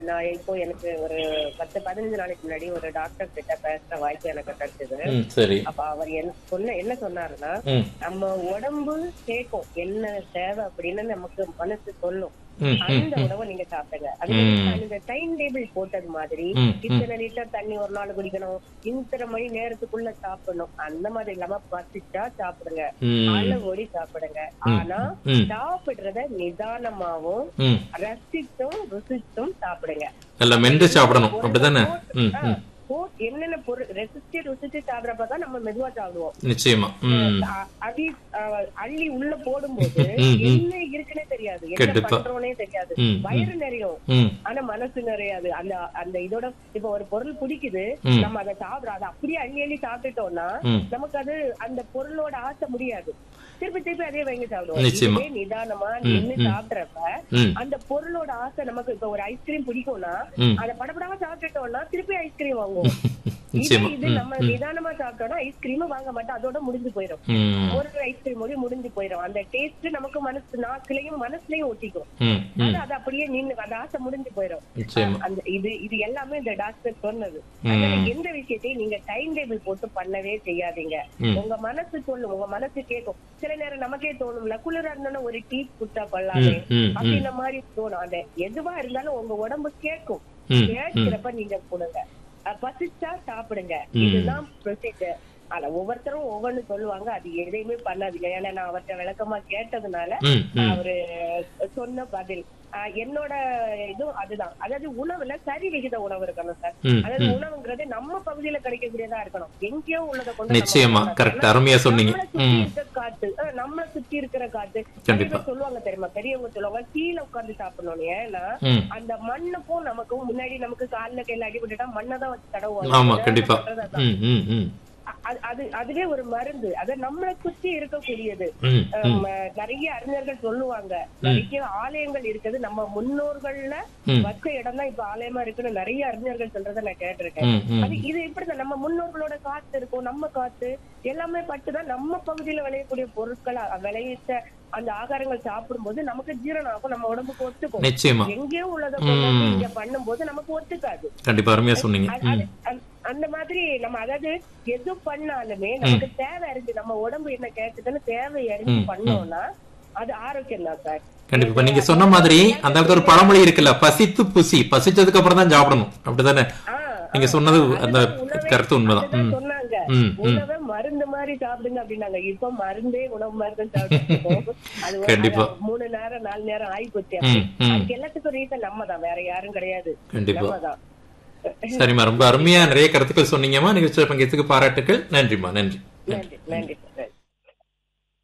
நான் இப்போ எனக்கு ஒரு பத்து பதினஞ்சு நாளைக்கு முன்னாடி ஒரு டாக்டர் கிட்ட பேசுற வாய்ப்பு எனக்கு கிடைச்சது ம் சரி அப்ப அவர் என்ன சொன்ன என்ன சொன்னாருன்னா ம் நம்ம உடம்பு கேட்கும் என்ன தேவை அப்படின்னு நமக்கு மனசு சொல்லும் ம் ம் அந்த உணவை நீங்க சாப்பிடுங்க அது ம். அந்த டைம் டேபிள் போட்டது மாதிரி ம், ம். இத்தனை லிட்டர் தண்ணி ஒரு நாள் குடிக்கணும் இத்தனை மணி நேரத்துக்குள்ள சாப்பிடணும் அந்த மாதிரி இல்லாம பசிச்சா சாப்பிடுங்க ம் அளவோடி சாப்பிடுங்க ஆனா ம். சாப்பிடுறத நிதானமாவும் ம் ரசித்தும் ருசித்தும் சாப்பிடுங்க நல்லா மென்று சாப்பிடணும் அப்படிதானே ம் ஆ, ம் போ- என்னென்ன பொருள் ரசிச்சு ருசிச்சு சாப்பிடறப்பதான் நம்ம மெதுவா சாப்பிடுவோம் நிச்சயமா ம் அ- அதி அ, அள்ளி உள்ள போடும்போது ம், ம். என்ன இருக்குன்னே தெரியாது என்ன கண்டிப்பா. பண்றோனே தெரியாது ம், ம். வயிறு நிறையும் ம் ஆனா மனசு நிறையாது அந்த அந்த இதோட இப்ப ஒரு பொருள் பிடிக்குது ம். நம்ம அதை சாப்பிடுறோம் அதை அப்படியே அள்ளி அள்ளி சாப்பிட்டுட்டோம்னா ம் நமக்கு அது அந்த பொருளோட ஆசை முடியாது திருப்பி திருப்பி அதே வாங்கி சாப்பிடுவோம் நிச்சயமா. இதுவே நிதானமா ம், நின்னு ம். சாப்பிடுறப்ப ம் அந்த பொருளோட ஆசை நமக்கு இப்ப ஒரு ஐஸ்கிரீம் பிடிக்கும்னா ம் அதை படப்படாம சாப்பிட்டுட்டோம்னா திருப்பி ஐஸ்கிரீம் வாங்குவோம் இதே நிச்சயமா இது ம் நம்ம நிதானமா சாப்பிட்டோம்னா ஐஸ்கிரீம் வாங்க மாட்டோம் அதோட முடிஞ்சு போயிடும் ம் ஒரு ஐஸ்கிரீம் முடிஞ்சு முடிஞ்சு போயிடும் அந்த டேஸ்ட் நமக்கு மனசு நாக்குலயும் மனசுலயும் ஒட்டிக்கும் ம் ம் அது அது அப்படியே நின்னு அந்த ஆசை முடிஞ்சு போயிடும் நிச்சயமா அந்த இது இது எல்லாமே இந்த டாக்டர் சொன்னது ம். அதனால எந்த விஷயத்தையும் நீங்க டைம் டேபிள் போட்டு பண்ணவே செய்யாதீங்க ம். உங்க மனசு சொல்லும் உங்க மனசு கேட்கும் சில நேரம் நமக்கே தோணும்ல குளிரா இருந்தாலும் ஒரு டீ குட்டா கொள்ளாமே ம் ம் ம் அப்படின்ற மாதிரி தோணும் அந்த எதுவா இருந்தாலும் உங்க உடம்பு கேட்கும் ம் ம் கேட்கிறப்ப நீங்க கொடுங்க அஹ் பசிச்சா சாப்பிடுங்க ம். இதுதான் ப்ரொசீஜர் ஆனா ஒவ்வொருத்தரும் ஒவ்வொன்னு சொல்லுவாங்க அது எதையுமே பண்ணாதீங்க ஏன்னா நான் அவர்கிட்ட விளக்கமா கேட்டதுனால ம் ம் அவரு சொன்ன பதில் ஆஹ் என்னோட இதுவும் அதுதான் அதாவது உணவுல சரி விகித உணவு இருக்கணும் சார் ம் அதாவது ம் உணவுங்கிறது நம்ம பகுதியில கிடைக்கக்கூடியதா இருக்கணும் எங்கேயோ உள்ளதை கொண்டு நம்ம நிச்சயமா வரக்கூடாது. கரெக்ட் அருமையா சொன்னீங்க நம்மளை சுத்தி ம் இருக்க காத்து அஹ் நம்மளை சுத்தி இருக்கிற காத்து நிறைய கண்டிப்பா. பேர் சொல்லுவாங்க தெரியுமா பெரியவங்க சொல்லுவாங்க கீழே உட்கார்ந்து சாப்பிடணும் ஏன்னா ம் அந்த மண்ணுக்கும் நமக்கும் முன்னாடி நமக்கு கால்ல கையில அடிபட்டுட்டா மண்ணை தான் வச்சு தடவுவாங்க ஆமா அதனால கண்டிப்பா பண்றது அதான். ம் ம் ம் அது அது அதுவே ஒரு மருந்து அது நம்மளை சுத்தி இருக்கக்கூடியது ம் அஹ் ம் ம- நிறைய அறிஞர்கள் சொல்லுவாங்க நிறைய ஆலயங்கள் இருக்குது நம்ம முன்னோர்கள்ல ம். வச்ச இடம் தான் இப்ப ஆலயமா இருக்குன்னு நிறைய அறிஞர்கள் சொல்றதை நான் கேட்டிருக்கேன் ம் ம் அது இது இப்படிதான் நம்ம முன்னோர்களோட காத்து இருக்கும் நம்ம காத்து எல்லாமே பட்டுதான் நம்ம பகுதியில விளையக்கூடிய பொருட்கள் அ- விளைவிச்ச அந்த ஆகாரங்கள் சாப்பிடும்போது நமக்கு ஜீரணம் ஆகும் நம்ம உடம்புக்கு ஒத்துக்கும் நிச்சயமா எங்கேயோ உள்ளதை கொண்டு வந்து ம். இங்க பண்ணும்போது நமக்கு ஒத்துக்காது கண்டிப்பா அருமையா சொன்னீங்க அது- ம் அது- அந்த- அந்த மாதிரி நம்ம அதாவது எது பண்ணாலுமே நமக்கு தேவை அறிஞ்சு நம்ம உடம்பு என்ன கேட்டுதுன்னு தேவை அறிஞ்சு ம், ம். பண்ணோம்னா அது ஆரோக்கியம் தான் சார் கண்டிப்பா இப்ப நீங்க சொன்ன மாதிரி அந்த இடத்துல ஒரு பழமொழி இருக்குல்ல பசித்து புசி பசிச்சதுக்கு அப்புறம் தான் சாப்பிடணும் அப்படிதானே ஆ, நீங்க ஆ, சொன்னது அதுதான் அந்த உணவே- கருத்து உண்மைதான் அதுதான் ம் சொன்னாங்க ம் ம் உணவை மருந்து மாதிரி சாப்பிடுங்க அப்படின்னாங்க இப்ப மருந்தே உணவு மருந்து சாப்பிட்டு அது ஒரு- கண்டிப்பா. அது மூணு நேரம் நாலு நேரம் ஆகி போச்சு ம் ம் அதுக்கு எல்லாத்துக்கும் ரீசன் நம்ம தான் வேற யாரும் கிடையாது கண்டிப்பா நம்ம தான் சரிம்மா ரொம்ப அருமையா நிறைய கருத்துக்கள் சொன்னீங்கம்மா நிகழ்ச்சியில் பங்கேற்றுக்கு பாராட்டுக்கள் நன்றிம்மா நன்றி நன்றி நன்றி